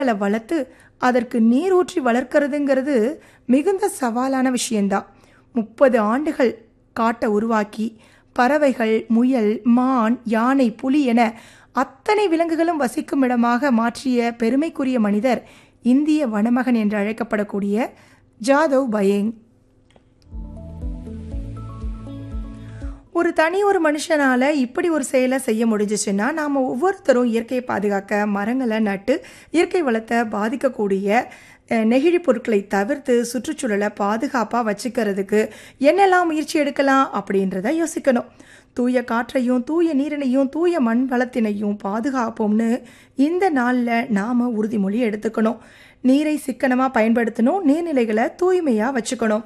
களை வளர்த்து அதற்கு நீர் ஊற்றி வளர்க்கறதுங்கிறது மிகுந்த சவாலான விஷயந்தான் முப்பது ஆண்டுகள் காட்டை உருவாக்கி பறவைகள் முயல் மான் யானை புலி என அத்தனை விலங்குகளும் வசிக்கும் இடமாக மாற்றிய பெருமைக்குரிய மனிதர் இந்திய வனமகன் என்று அழைக்கப்படக்கூடிய ஜாதவ் பயேங் ஒரு தனி ஒரு மனுஷனால் இப்படி ஒரு செயலை செய்ய முடிஞ்சிச்சுன்னா நாம் ஒவ்வொருத்தரும் இயற்கையை பாதுகாக்க மரங்களை நட்டு இயற்கை வளத்தை பாதிக்கக்கூடிய அஹ், நெகிழி பொருட்களை தவிர்த்து சுற்றுச்சூழலை பாதுகாப்பாக வச்சுக்கிறதுக்கு என்னெல்லாம் முயற்சி எடுக்கலாம் அப்படின்றத யோசிக்கணும் தூய காற்றையும் தூய நீரினையும் தூய மண் வளத்தினையும் பாதுகாப்போம்னு இந்த நாளில் நாம் உறுதிமொழி எடுத்துக்கணும் நீரை சிக்கனமாக பயன்படுத்தணும் நீர்நிலைகளை தூய்மையாக வச்சுக்கணும்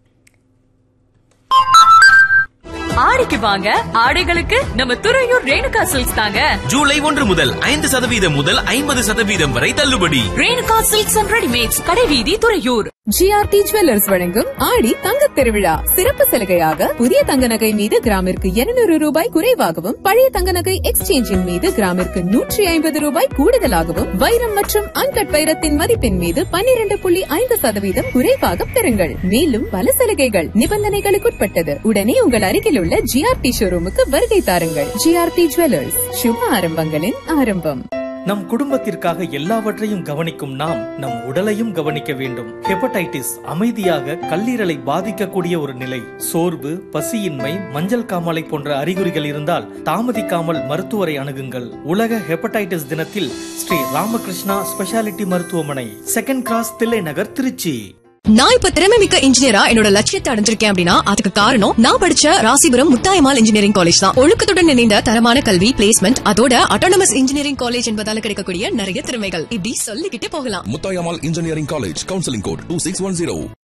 ஆடிக்கு வாங்க ஆடைகளுக்கு நம்ம துறையூர் ரேணுகா சில்க்ஸ் தாங்க ஜூலை ஒன்று முதல் ஐந்து சதவீதம் முதல் ஐம்பது சதவீதம் வரை தள்ளுபடி ரேணுகா சில்க்ஸ் அண்ட் ரெடிமேட்ஸ் கடைவீதி துறையூர் ஜிஆர்டி ஜுவல்லர்ஸ் வழங்கும் ஆடி தங்கத் திருவிழா சிறப்பு சலுகையாக புதிய தங்க நகை மீது கிராமிற்கு 200 ரூபாய் குறைவாகவும் பழைய தங்க நகை எக்ஸ்சேஞ்சின் மீது கிராமிற்கு நூற்றி ஐம்பது ரூபாய் கூடுதலாகவும் வைரம் மற்றும் அன்கட் வைரத்தின் மதிப்பின் மீது 12.5% புள்ளி ஐந்து சதவீதம் குறைவாக பெறுங்கள் மேலும் பல சலுகைகள் நிபந்தனைகளுக்குட்பட்டது உடனே உங்கள் அருகில் உள்ள ஜிஆர்டி ஷோரூமுக்கு வருகை தாருங்கள் ஜிஆர்டி ஜுவல்லர்ஸ் சுப ஆரம்பங்களின் ஆரம்பம் நம் குடும்பத்திற்காக எல்லாவற்றையும் கவனிக்கும் நாம் நம் உடலையும் கவனிக்க வேண்டும் ஹெப்படைட்டிஸ் அமைதியாக கல்லீரலை பாதிக்கக்கூடிய ஒரு நிலை சோர்வு பசியின்மை மஞ்சள் காமாலை போன்ற அறிகுறிகள் இருந்தால் தாமதிக்காமல் மருத்துவரை அணுகுங்கள் உலக ஹெப்படைட்டிஸ் தினத்தில் ஸ்ரீ ராமகிருஷ்ணா ஸ்பெஷாலிட்டி மருத்துவமனை செகண்ட் கிராஸ் தில்லை நகர் திருச்சி நான் இப்ப திறமை மிக்க இன்ஜினியரா என்னோட லட்சியத்தை அடைஞ்சிருக்கேன் அப்படின்னா அதுக்கு காரணம் நான் படிச்ச ராசிபுரம் முத்தாயமால் இன்ஜினியரிங் காலேஜ் தான் ஒழுக்கத்துடன் இணைந்த தரமான கல்வி பிளேஸ்மெண்ட் அதோட அட்டானமஸ் இன்ஜினியரிங் காலேஜ் என்பதால கிடைக்கக்கூடிய நிறைய திறமைகள் இப்படி சொல்லிக்கிட்டே போகலாம் Mutayamal Engineering College, Counseling Code 2610.